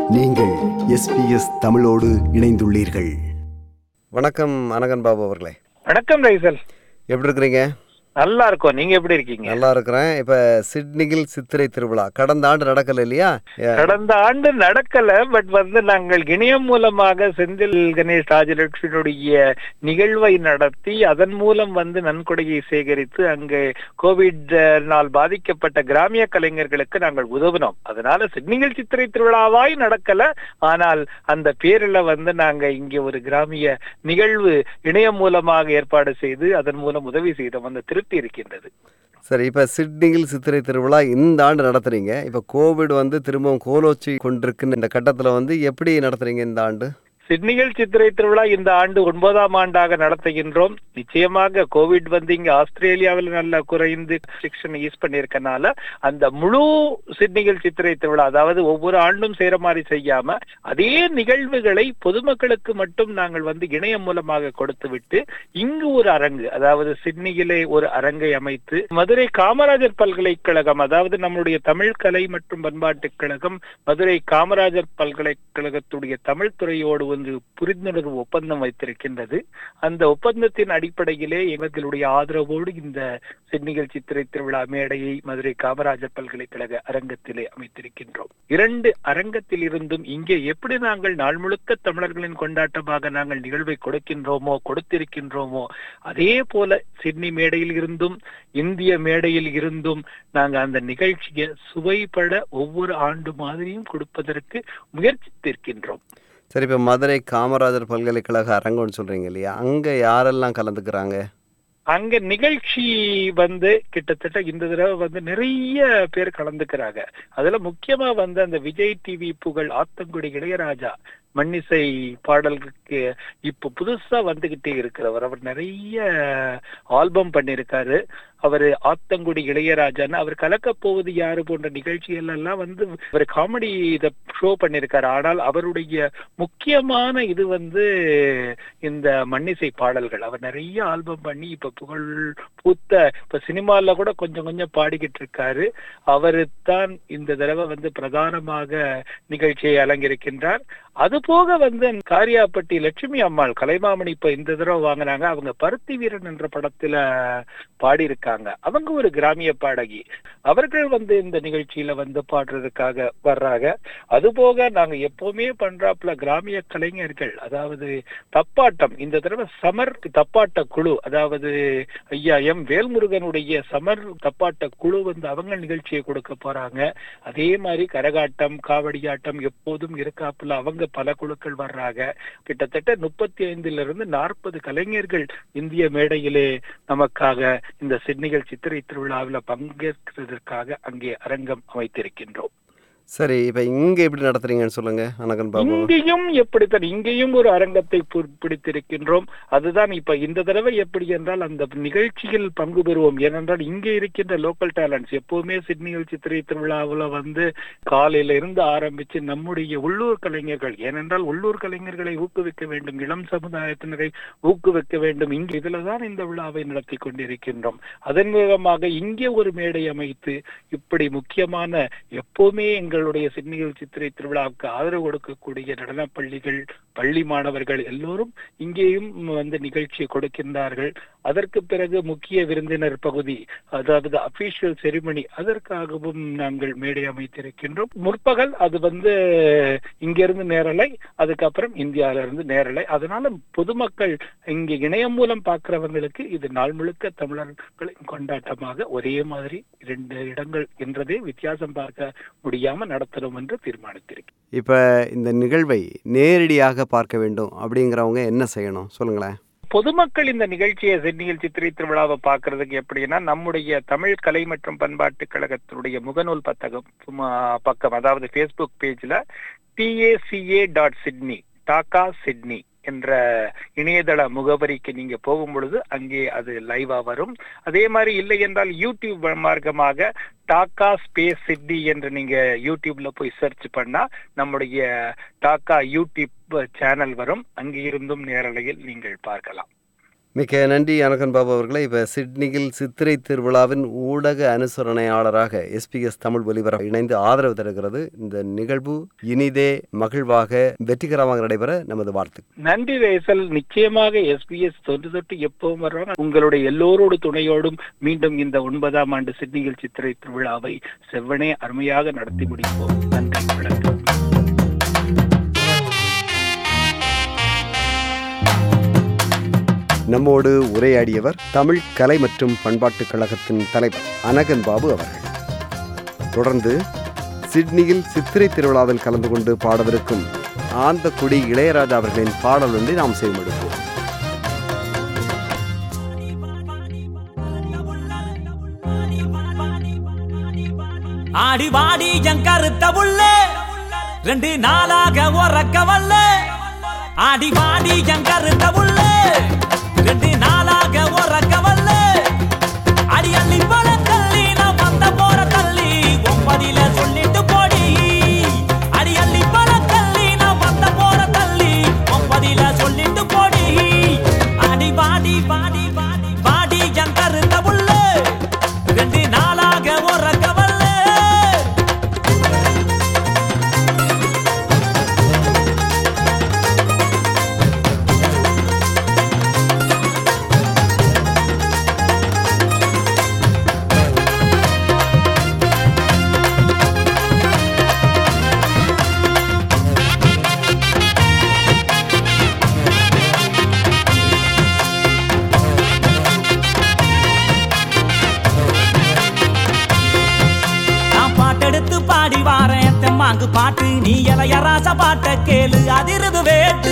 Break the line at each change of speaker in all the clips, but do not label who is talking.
நீங்கள் எஸ்பிஎஸ் தமிழோடு இணைந்துள்ளீர்கள்
வணக்கம் அனகன் பாபு அவர்களே
வணக்கம் ரைசல்
எப்படி இருக்கிறீங்க
நல்லா இருக்கோம் நீங்க எப்படி இருக்கீங்க
நல்லா இருக்கிறேன் இப்ப சிட்னியில் சித்திரை திருவிழா கடந்த ஆண்டு நடக்கல இல்லையா ஏ,
கடந்த ஆண்டு நடக்கல பட் வந்து நாங்கள் இணையம் மூலமாக செந்தில் கணேஷ் ராஜலட்சுமியுடைய நிகழ்வை நடத்தி அதன் மூலம் வந்து நன்கொடையை சேகரித்து அங்கு கோவிட் னால் பாதிக்கப்பட்ட கிராமிய கலைஞர்களுக்கு நாங்கள் உதவினோம் அதனால சிட்னிகள் சித்திரை திருவிழாவாய் நடக்கல ஆனால் அந்த பேரில் வந்து நாங்க இங்கே ஒரு கிராமிய நிகழ்வு இணையம் மூலமாக ஏற்பாடு செய்து அதன் மூலம் உதவி செய்தோம் அந்த திருப்தி இருக்கின்றது
சரி இப்ப சிட்னியில் சித்திரை திருவிழா இந்த ஆண்டு நடத்துறீங்க இப்ப கோவிட் வந்து திரும்பவும் கோலோச்சி கொண்டிருக்குன்னு இந்த கட்டத்துல வந்து எப்படி நடத்துறீங்க இந்த ஆண்டு
சிட்னிகள் சித்திரை திருவிழா இந்த ஆண்டு ஒன்பதாம் ஆண்டாக நடத்துகின்றோம் நிச்சயமாக கோவிட் வந்து இங்க ஆஸ்திரேலியாவில் நல்லா குறைந்து ரெஸ்ட்ரிக்ஷன் யூஸ் பண்ணியிருக்கனால அந்த முழு சிட்னிகள் சித்திரை திருவிழா அதாவது ஒவ்வொரு ஆண்டும் செய்யற மாதிரி செய்யாம அதே நிகழ்வுகளை பொதுமக்களுக்கு மட்டும் நாங்கள் வந்து இணையம் மூலமாக கொடுத்து விட்டு இங்கு ஒரு அரங்கு அதாவது சிட்னியிலே ஒரு அரங்கை அமைத்து மதுரை காமராஜர் பல்கலைக்கழகம் அதாவது நம்முடைய தமிழ் கலை மற்றும் பண்பாட்டுக் கழகம் மதுரை காமராஜர் பல்கலைக்கழகத்துடைய தமிழ் துறையோடு வந்து புரிந்துணர்வு ஒப்பந்தம் வைத்திருக்கின்றது அந்த ஒப்பந்தத்தின் அடிப்படையிலே எங்களுடைய ஆதரவோடு இந்த சென்னிகள் சித்திரை திருவிழா மேடையை மதுரை காமராஜர் பல்கலைக்கழக அரங்கத்திலே அமைத்திருக்கின்றோம் இரண்டு அரங்கத்தில் இருந்தும் இங்கே எப்படி நாங்கள் நாள் முழுக்க தமிழர்களின் கொண்டாட்டமாக நாங்கள் நிகழ்வை கொடுக்கின்றோமோ கொடுத்திருக்கின்றோமோ அதே போல சிட்னி மேடையில் இருந்தும் இந்திய மேடையில் இருந்தும் நாங்க அந்த நிகழ்ச்சியை சுவைபட ஒவ்வொரு ஆண்டு மாதிரியும் கொடுப்பதற்கு முயற்சித்திருக்கின்றோம்
சரி இப்ப மதுரை காமராஜர் பல்கலைக்கழக அரங்கம்னு சொல்றீங்க இல்லையா அங்க யாரெல்லாம் கலந்துக்கிறாங்க
அங்க நிகழ்ச்சி வந்து கிட்டத்தட்ட இந்த தடவை வந்து நிறைய பேர் கலந்துக்கிறாங்க அதுல முக்கியமா வந்து அந்த விஜய் டிவி புகழ் ஆத்தங்குடி இளையராஜா மண்ணிசை பாடல்களுக்கு இப்ப புதுசா வந்துகிட்டே இருக்கிறவர் அவர் நிறைய ஆல்பம் பண்ணிருக்காரு அவரு ஆத்தங்குடி இளையராஜான்னு அவர் கலக்க போவது யாரு போன்ற நிகழ்ச்சிகள் எல்லாம் வந்து அவர் காமெடி இத ஷோ பண்ணிருக்காரு ஆனால் அவருடைய முக்கியமான இது வந்து இந்த மண்ணிசை பாடல்கள் அவர் நிறைய ஆல்பம் பண்ணி இப்ப புகழ் பூத்த இப்ப சினிமால கூட கொஞ்சம் கொஞ்சம் பாடிக்கிட்டு இருக்காரு அவரு தான் இந்த தடவை வந்து பிரதானமாக நிகழ்ச்சியை அலங்கரிக்கின்றார் அது போக வந்து காரியாப்பட்டி லட்சுமி அம்மாள் கலைமாமணி இப்ப இந்த தடவை வாங்கினாங்க அவங்க பருத்தி வீரன் என்ற படத்துல பாடியிருக்காங்க அவங்க ஒரு கிராமிய பாடகி அவர்கள் வந்து இந்த நிகழ்ச்சியில வந்து பாடுறதுக்காக வர்றாங்க அது போக நாங்க எப்பவுமே பண்றாப்புல கிராமிய கலைஞர்கள் அதாவது தப்பாட்டம் இந்த தடவை சமர் தப்பாட்ட குழு அதாவது ஐயா எம் வேல்முருகனுடைய சமர் தப்பாட்ட குழு வந்து அவங்க நிகழ்ச்சியை கொடுக்க போறாங்க அதே மாதிரி கரகாட்டம் காவடியாட்டம் எப்போதும் இருக்காப்புல அவங்க பல குழுக்கள் வர்றாங்க கிட்டத்தட்ட முப்பத்தி ஐந்துல இருந்து நாற்பது கலைஞர்கள் இந்திய மேடையிலே நமக்காக இந்த சிட்னிகள் சித்திரை திருவிழாவில் பங்கேற்கிறதற்காக அங்கே அரங்கம் அமைத்திருக்கின்றோம்
சரி இப்ப இங்க எப்படி நடத்துறீங்கன்னு சொல்லுங்க அனகன் பாபு
இங்கேயும் எப்படித்தான் இங்கேயும் ஒரு அரங்கத்தை பு- பிடித்திருக்கின்றோம் அதுதான் இப்ப இந்த தடவை எப்படி என்றால் அந்த நிகழ்ச்சியில் பங்கு பெறுவோம் ஏனென்றால் இங்கே இருக்கின்ற லோக்கல் டேலண்ட்ஸ் எப்பவுமே சிட்னியில் சித்திரை திருவிழாவுல வந்து காலையில இருந்து ஆரம்பிச்சு நம்முடைய உள்ளூர் கலைஞர்கள் ஏனென்றால் உள்ளூர் கலைஞர்களை ஊக்குவிக்க வேண்டும் இளம் சமுதாயத்தினரை ஊக்குவிக்க வேண்டும் இங்கு இதுலதான் இந்த விழாவை நடத்தி கொண்டிருக்கின்றோம் அதன் மூலமாக இங்கே ஒரு மேடை அமைத்து இப்படி முக்கியமான எப்பவுமே எங்களுடைய சிட்னியில் சித்திரை திருவிழாவுக்கு ஆதரவு கொடுக்கக்கூடிய நடனப் பள்ளிகள் பள்ளி மாணவர்கள் எல்லோரும் இங்கேயும் வந்து நிகழ்ச்சியை கொடுக்கின்றார்கள் அதற்கு பிறகு முக்கிய விருந்தினர் பகுதி அதாவது அபிஷியல் செரிமனி அதற்காகவும் நாங்கள் மேடை அமைத்திருக்கின்றோம் முற்பகல் அது வந்து இங்கிருந்து நேரலை அதுக்கப்புறம் இந்தியாவில இருந்து நேரலை அதனால பொதுமக்கள் இங்க இணையம் மூலம் பார்க்கிறவங்களுக்கு இது நாள் முழுக்க தமிழர்களின் கொண்டாட்டமாக ஒரே மாதிரி இரண்டு இடங்கள் என்றதே வித்தியாசம் பார்க்க முடியாம நடத்தணும் என்று தீர்மானித்திருக்கிறேன்
இப்ப இந்த நிகழ்வை நேரடியாக பார்க்க வேண்டும் அப்படிங்கிறவங்க என்ன செய்யணும் சொல்லுங்களேன்
பொதுமக்கள் இந்த நிகழ்ச்சியை சிட்னியில் சித்திரை திருவிழாவை பார்க்கறதுக்கு எப்படின்னா நம்முடைய தமிழ் கலை மற்றும் பண்பாட்டு கழகத்தினுடைய முகநூல் பத்தகம் சும்மா பக்கம் அதாவது ஃபேஸ்புக் பேஜ்ல டிஏசிஏ டாட் சிட்னி டாக்கா சிட்னி என்ற இணையதள முகவரிக்கு நீங்க போகும் பொழுது அங்கே அது லைவா வரும் அதே மாதிரி இல்லை என்றால் யூடியூப் மார்க்கமாக டாக்கா ஸ்பேஸ் சிட்னி என்று நீங்க யூடியூப்ல போய் சர்ச் பண்ணா நம்முடைய டாக்கா யூடியூப் சேனல் வரும் அங்கிருந்தும் நேரலையில் நீங்கள் பார்க்கலாம்
மிக்க நன்றி அனகன் பாபு அவர்களே இப்போ சிட்னியில் சித்திரை திருவிழாவின் ஊடக அனுசரணையாளராக எஸ்பிஎஸ் தமிழ் ஒலிபர இணைந்து ஆதரவு தருகிறது இந்த நிகழ்வு இனிதே மகிழ்வாக வெற்றிகரமாக நடைபெற நமது வாழ்த்து
நன்றி ரேசல் நிச்சயமாக எஸ்பிஎஸ் தொன்று தொட்டு எப்பவும் வர்றாங்க உங்களுடைய எல்லோரோடு துணையோடும் மீண்டும் இந்த ஒன்பதாம் ஆண்டு சிட்னியில் சித்திரை திருவிழாவை செவ்வனே அருமையாக நடத்தி முடிப்போம் நன்றி வணக்கம்
நம்மோடு உரையாடியவர் தமிழ் கலை மற்றும் பண்பாட்டுக் கழகத்தின் தலைவர் அனகன் பாபு அவர்கள் தொடர்ந்து சிட்னியில் சித்திரை திருவிழாவில் கலந்து கொண்டு பாடவிருக்கும் ஆந்தக்குடி இளையராஜா அவர்களின் பாடல் ஒன்றை நாம் செய்யமெடுப்போம்
ஆடி வாடி என் கருத்த உள்ள ரெண்டு நாளாக உறக்க வல்ல ஆடி வாடி என் கருத்த உள்ள ரெண்டு நாளாக உறக்க வல்ல அடி அள்ளி பல தள்ளி நான் வந்த போற தள்ளி ஒன்பதில சொல்லிட்டு போடி அடி அள்ளி பல தள்ளி நான் வந்த போற தள்ளி ஒன்பதில சொல்லிட்டு போடி அடி வாடி வாடி வாடி வாடி என் கருத்த உள்ள ரெண்டு நாளாக உறக்க வல்ல நான் பாட்டெடுத்து பாடி வாரேன் தெம்மாங்கு பாட்டு நீ இளையராச பாட்ட கேளு அதிருது வேட்டு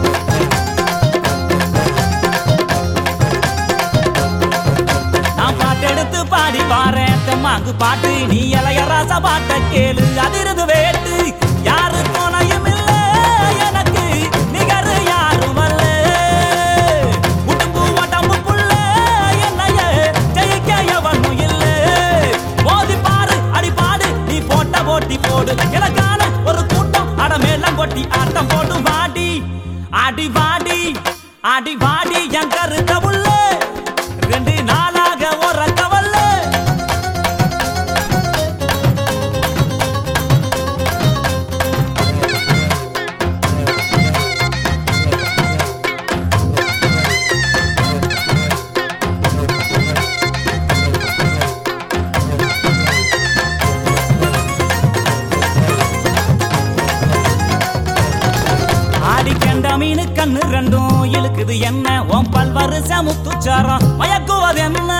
நான் பாட்டெடுத்து பாடி வாரேன் தெம்மாங்கு பாட்டு நீ இளையராச பாட்ட கேளு அதிருது வேட்டு யாரு துணையும் இல்ல எனக்கு நிகர் யாரும் அல்ல உடம்பு உடம்புக்குள்ள என்னைய ஜெயிக்க எவனும் இல்ல மோதி பாரு அடி பாடு நீ போட்ட போட்டி போடு எனக்கான ஒரு கூட்டம் அடமேலாம் கொட்டி ஆட்டம் போடு வாடி அடி வாடி அடி வாடி என் கருத்த உள்ள ரெண்டு நாளாக உறக்க வல்ல ஆடி கண்ட மீனு கண்ணு ரெண்டும் இழுக்குது என்ன உன் பல்வரு சமுத்துச்சாரம் மயக்குவது என்ன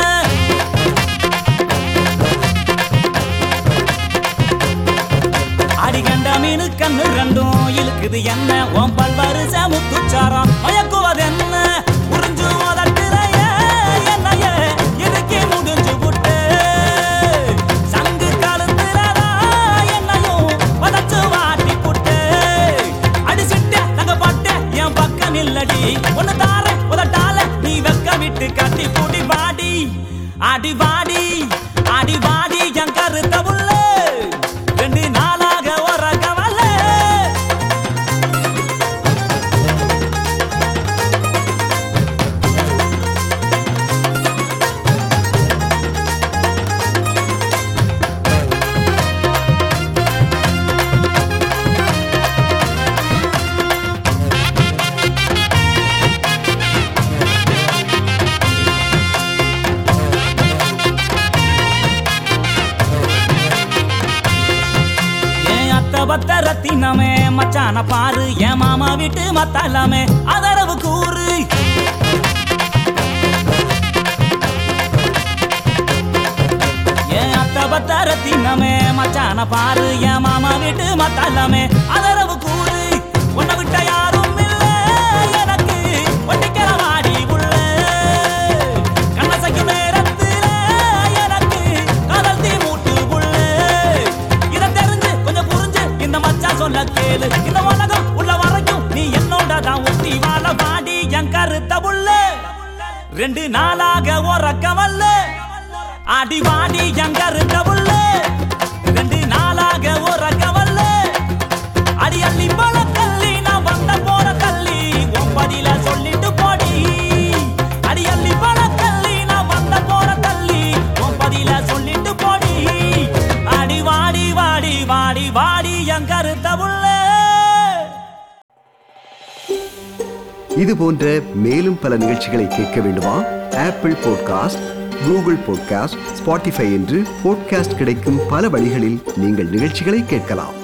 ஆடி கண்ட மீனு கண்ணு ரெண்டும் இழுக்குது என்ன உன் பல்வரு சமுத்துச்சாரம் மயக்குவது என்ன உறிஞ்சு உதட்டுறைய என்னைய இதுக்கே முடிஞ்சு விட்டு சங்கு கழுத்துறதா என்னையும் வதச்சு வாட்டி புட்டு அடிச்சிட்ட தங்க பட்ட என் பக்கம் நில்லடி ஒன்னு தார உதட்டால நீ வெக்க விட்டு கட்டி கூடி வாடி அடி வாடி அடி வாடி என் கருத்த உள்ள ரெண்டு நாளாக உறக்க வல்ல என் அத்த பத்த ரத்தினமே மச்சான பாரு என் மாமா வீட்டு மத்தாலாமே அதரவு கூறு என் அத்த பத்த ரத்தினமே மச்சான பாரு என் மாமா வீட்டு மத்தாலாமே அதரவு கூறு உன்னை விட்ட யாரும் இல்ல எனக்கு ஒட்டிக்கிற வாடி உள்ள கண்ணசைக்கும் நேரத்துல எனக்கு காதல் தீ மூட்டு உள்ள இத தெரிஞ்சு கொஞ்சம் புரிஞ்சு இந்த மச்சான் சொல்ல கேளு இந்த உலகம் உள்ள வரைக்கும் நீ என்னோட தான் ஒத்தி வாழ பாடி என் கருத்த உள்ள ரெண்டு நாளாக உறக்க வல்ல அடி வாடி என் கருத்த உள்ள ரெண்டு நாளாக உறக்க வல்ல அடி அள்ளி பல தள்ளி நான் வந்த போற தள்ளி ஒன்பதில சொல்லிட்டு போடி அடி
இது போன்ற மேலும் பல நிகழ்ச்சிகளை கேட்க வேண்டுமா Apple podcast Google podcast Spotify என்று பாட்காஸ்ட் கிடைக்கும் பல வழிகளில் நீங்கள் நிகழ்ச்சிகளை கேட்கலாம்